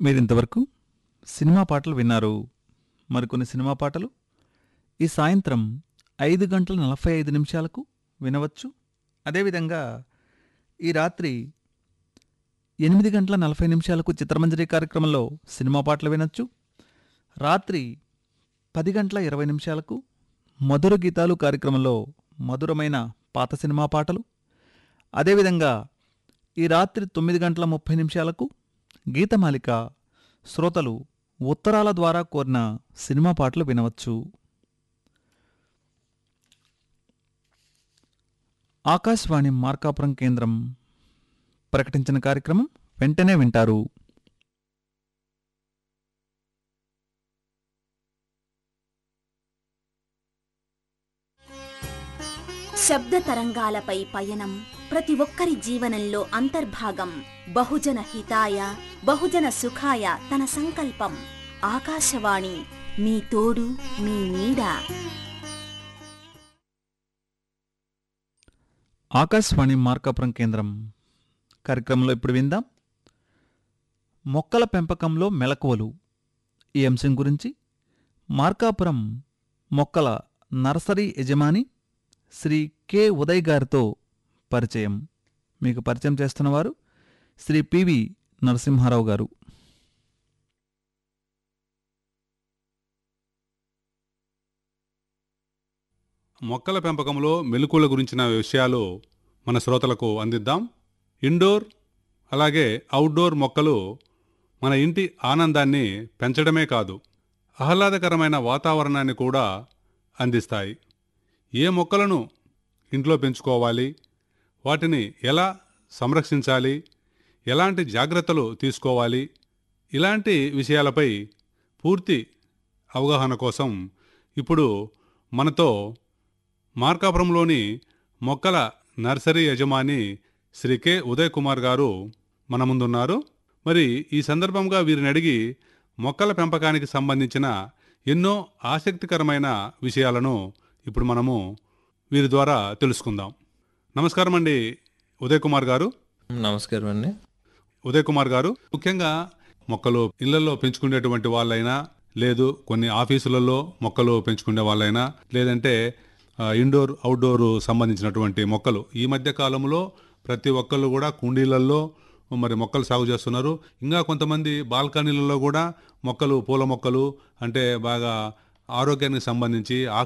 మీరింతవరకు సినిమా పాటలు విన్నారు మరికొన్ని సినిమా పాటలు ఈ సాయంత్రం ఐదు గంటల నలభై ఐదు నిమిషాలకు వినవచ్చు అదేవిధంగా ఈ రాత్రి ఎనిమిది గంటల నలభై నిమిషాలకు చిత్రమంజరి కార్యక్రమంలో సినిమా పాటలు వినొచ్చు రాత్రి పది గంటల ఇరవై నిమిషాలకు మధుర గీతాలు కార్యక్రమంలో మధురమైన పాత సినిమా పాటలు అదేవిధంగా ఈ రాత్రి తొమ్మిది గంటల ముప్పై నిమిషాలకు గీతమాలిక శ్రోతలు ఉత్తరాల ద్వారా కోరిన సినిమా పాటలు వినవచ్చు ఆకాశవాణి మార్కాపురం కేంద్రం ప్రకటించిన కార్యక్రమం వెంటనే వింటారు శబ్ద తరంగాలపై పయనం ప్రతి ఒక్కరి జీవనంలో అంతర్భాగం బహుజన హితాయ బహుజన సుఖాయ తన సంకల్పం ఆకాశవాణి మీ తోడు మీ నీడ ఆకాశవాణి మార్కాపురం కేంద్రం కార్యక్రమంలో ఇప్పుడు విందాం మొక్కల పెంపకంలో మెలకువలు ఈ అంశం గురించి మార్కాపురం మొక్కల నర్సరీ యజమాని శ్రీ కె ఉదయ్ గారితో పరిచయం మీకు పరిచయం చేస్తున్నవారు శ్రీ పివి నరసింహారావు గారు మొక్కల పెంపకంలో మెలకువల గురించిన విషయాలు మన శ్రోతలకు అందిద్దాం ఇండోర్ అలాగే అవుట్డోర్ మొక్కలు మన ఇంటి ఆనందాన్ని పెంచడమే కాదు ఆహ్లాదకరమైన వాతావరణాన్ని కూడా అందిస్తాయి ఏ మొక్కలను ఇంట్లో పెంచుకోవాలి వాటిని ఎలా సంరక్షించాలి ఎలాంటి జాగ్రత్తలు తీసుకోవాలి ఇలాంటి విషయాలపై పూర్తి అవగాహన కోసం ఇప్పుడు మనతో మార్కాపురంలోని మొక్కల నర్సరీ యజమాని శ్రీ కె ఉదయ్ కుమార్ గారు మన ముందున్నారు మరి ఈ సందర్భంగా వీరిని అడిగి మొక్కల పెంపకానికి సంబంధించిన ఎన్నో ఆసక్తికరమైన విషయాలను ఇప్పుడు మనము వీరి ద్వారా తెలుసుకుందాం నమస్కారం అండి ఉదయ్ కుమార్ గారు నమస్కారం అండి ఉదయ్ కుమార్ గారు ముఖ్యంగా మొక్కలు ఇళ్లలో పెంచుకునేటువంటి వాళ్ళైనా లేదు కొన్ని ఆఫీసులలో మొక్కలు పెంచుకునే వాళ్ళైనా లేదంటే ఆ, ఇండోర్ అవుట్డోర్ సంబంధించినటువంటి మొక్కలు ఈ మధ్య కాలంలో ప్రతి ఒక్కళ్ళు కూడా కుండీలలో మరి మొక్కలు సాగు చేస్తున్నారు ఇంకా కొంతమంది బాల్కనీలలో కూడా మొక్కలు పూల మొక్కలు అంటే బాగా ఆరోగ్యానికి సంబంధించి